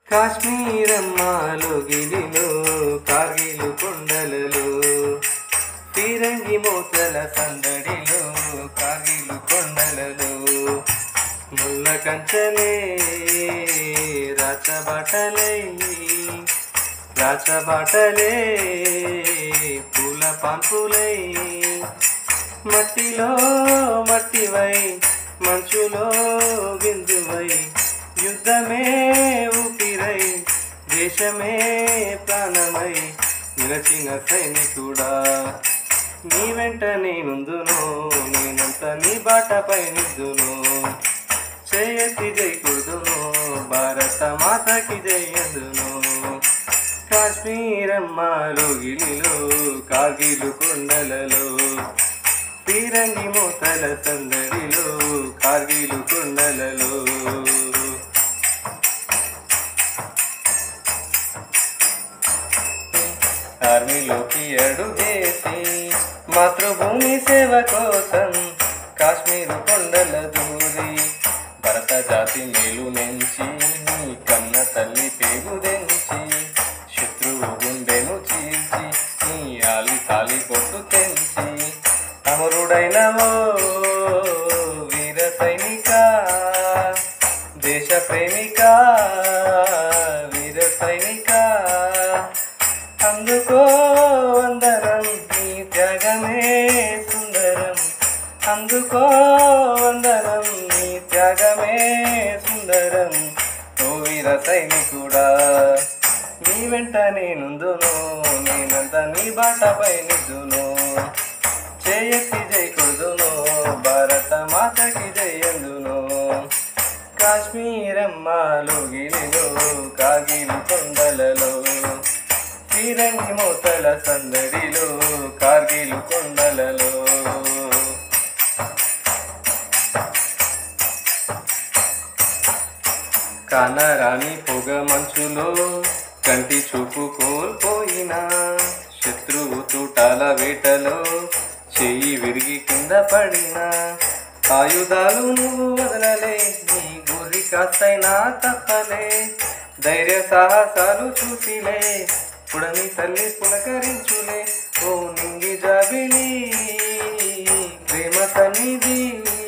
కాశ్మీరమ్మాలో గిరిలో కార్గిలు కొండలలో ఫిరంగి మోతల సందడిలో కార్గిలు కొండలలో ముళ్ళ కంచలే రచబటలై రచబటలే పూల పంపులై మట్టిలో మట్టివై మంచులో బిందువై యుద్ధమే ఊపిరై దేశమే ప్రాణమై నిలచిన సైనికుడా నీ వెంట నేనుందును నేనంత నీ బాటపై నిద్దును చేయతి జై కుడుదును భారత మాతకి జయందును కాశ్మీరమ్మాలో గిలిలో కాగిలు కొండలలో పీరంగి మూతల సందడిలో కార్గిలు కొండలలో ఆర్మీలోకి అడుగేసి మాతృభూమి సేవ కోసం కాశ్మీరు కొండల దూరి భరత జాతి మేలు నుంచి నీ కన్న తల్లి పేగుదెంచి శత్రువు గుండెను చీల్చి నీ ఆలి తాలి పొట్టు తెంచి అమరుడైనవో వీర సైనిక దేశ ప్రేమిక వీర సైనిక అందుకో వందనం నీ త్యాగమే సుందరం అందుకో వందనం నీ త్యాగమే సుందరం ఓ వీర సైనికుడా నీ వెంట నేనుందును నేనంత నీ బాటపై నిద్దును చేయతి జై కొడుదును భారత మాతకి జయందును కాశ్మీరమ్మాలు గిలిలో కాగిలు కొండలలో శ్రీరంగి మూతల సందడిలో కార్గిలు కొండలలో కానరాని పొగ మంచులో కంటి చూపు కోల్పోయిన శత్రువు తూటాల వేటలో చెయ్యి విరిగి కింద పడిన ఆయుధాలు నువ్వు వదలలే నీ గురి కాస్తైనా తప్పలే ధైర్య సాహసాలు చూసిలే పుడని తల్లి పులకరించులే ఓ నింగి జాబిలి ప్రేమ సన్నిధి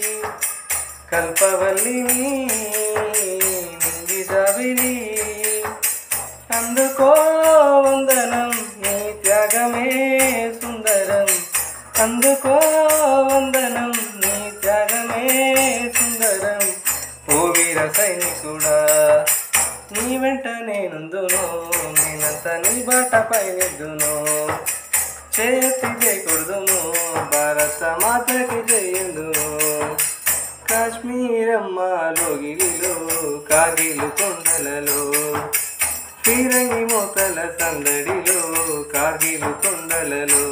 కల్పవల్లిని నింగి జాబిలి అందుకో వందనం నీ త్యాగమే సుందరం అందుకో వందనం నీ త్యాగమే సుందరం ఓ వీర సైనికుడా నీ వెంట నేనుందును నేనంత నీ బాటపై నిద్దును చేతి చేయకూడదును భారత మాతకి జయందును కాశ్మీరమ్మాలో గిరిలో కాగిలు కొండలలో ఫిరంగి మోతల సందడిలో కార్గిలు కొండలలో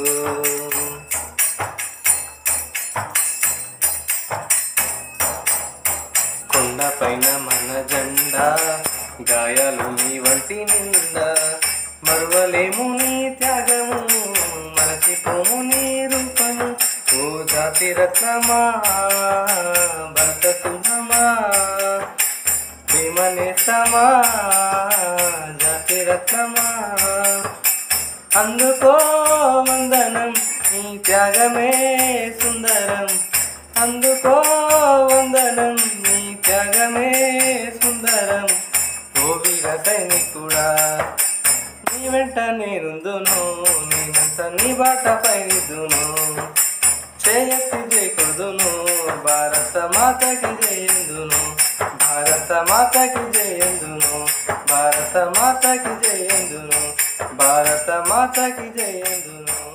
కొండపైన మన జెండా గాయాలు నీ వంటి నిండా మరువలేము నీ త్యాగము మరచిపోము నీ రూపము ఓ జాతి రత్నమా భరత సింహమా ప్రేమనేస్తమా జాతి రత్నమా అందుకో వందనం నీ త్యాగమే సుందరం అందుకో వందనం నీ త్యాగమే సుందరం ఓ వీర సైనికుడా నీ వెంట నేనుందును నేనంత నీ బాటపై నిద్దును చేయత్తి చేయకూడదును భారత మాతకి జయందును భారత మాతకి జయందును భారత మాతకి జయందును భారత మాతకి జయందును